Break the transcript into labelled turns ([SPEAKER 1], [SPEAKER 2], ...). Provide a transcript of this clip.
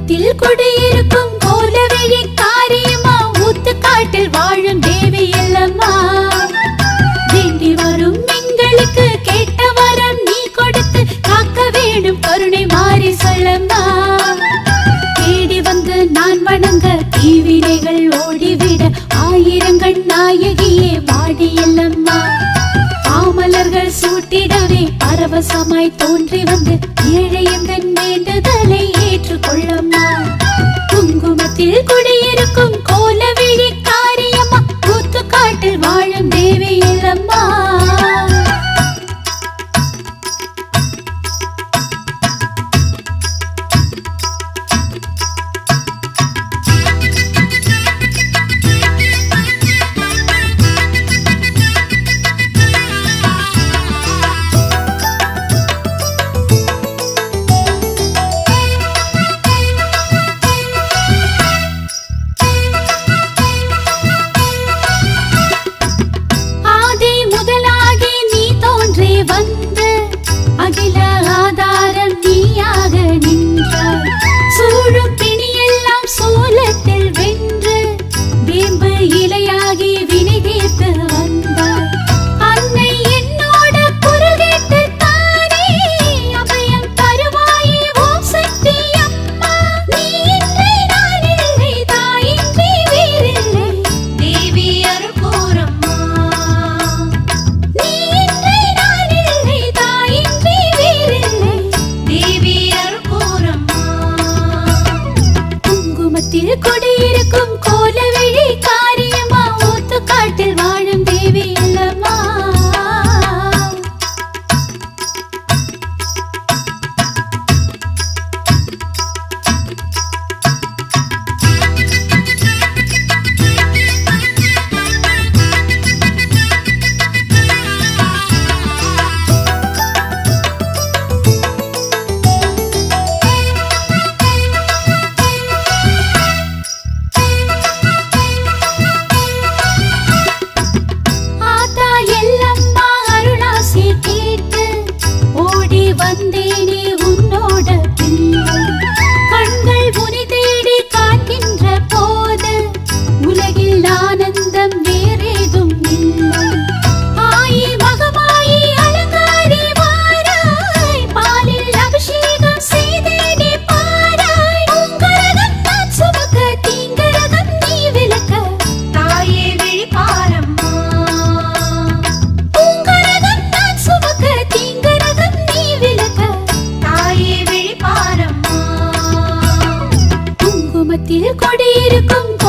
[SPEAKER 1] குங்குமத்தில் குடியிருக்கும் கோலவிழி காரியமா ஊத்து காட்டில் வாழும் தேவி எல்லம்மா வேண்டி வரும் எங்களுக்கு கேட்ட வரம் நீ கொடுத்து காக்க வேண்டும் கருணை மாறி சொல்லம்மா தேடி வந்து நான் வணங்க தீவினைகள் ஓடிவிட ஆயிரங்கள் நாயகியே வாடி எல்லம்மா பாமலர்கள் சூட்டிடவே பரவசமாய் தோன்றி வந்து ஏழை எந்தன் வேண்டுதலை ஏற்றுக்கொள்ளம்மா குங்குமத்தில் குடியிருக்கும் கோலவிழி காரியம்மா கூத்து காட்டில் வாழும் தேவி இல்லம்மா ஆதி முதலாகி நீ தோன்றி வந்து அகில ஆதாரம் நீயாக நின்றாய் சூழும் பிணியெல்லாம் சூலத்தில் வென்று வேம்பு இலையாகி வினை தீர்த்து வந்தாய் அன்னை என்னோட குரல் கேட்டு தானே அபயம் தருவாயே ஓம் சக்தி அம்மா நீ இன்றி நான் இல்லை தாயின்றி வேறில்லை தேவி அருள்கூரம்மா நீ இன்றி நான் இல்லை தாயின்றி வேறில்லை தேவி அருள்கூரம்மா குங்குமத்தில் கொடியிருக்கும் கோலவிழி காரியமா ஊத்து காட்டில் வாழும் தேவி அல்லம்மா ஆத்தா எல்லம்மா அருளாசி கேட்டு ஓடி வந்தேனே உன்னோட பிள்ளை கண்கள் உனி தேடி காண்கின்ற போது உலகில் ஆனந்தம் வேறேதும் இல்லை ஆயி மகமாயி அலங்காரி வாராய் பாலில் அபிஷேகம் செய்தேனே பாராய் உங்கரகம் நான் சுமக்க தீங்கரகம் நீ விளக்க தாயே விழிப்பாரம்மா உங்கரகம் நான் சுமக்க தீங்கரகம் நீ விளக்க தாயே விழிப்பாரம்மா குங்குமத்தில் கொடியிருக்கும்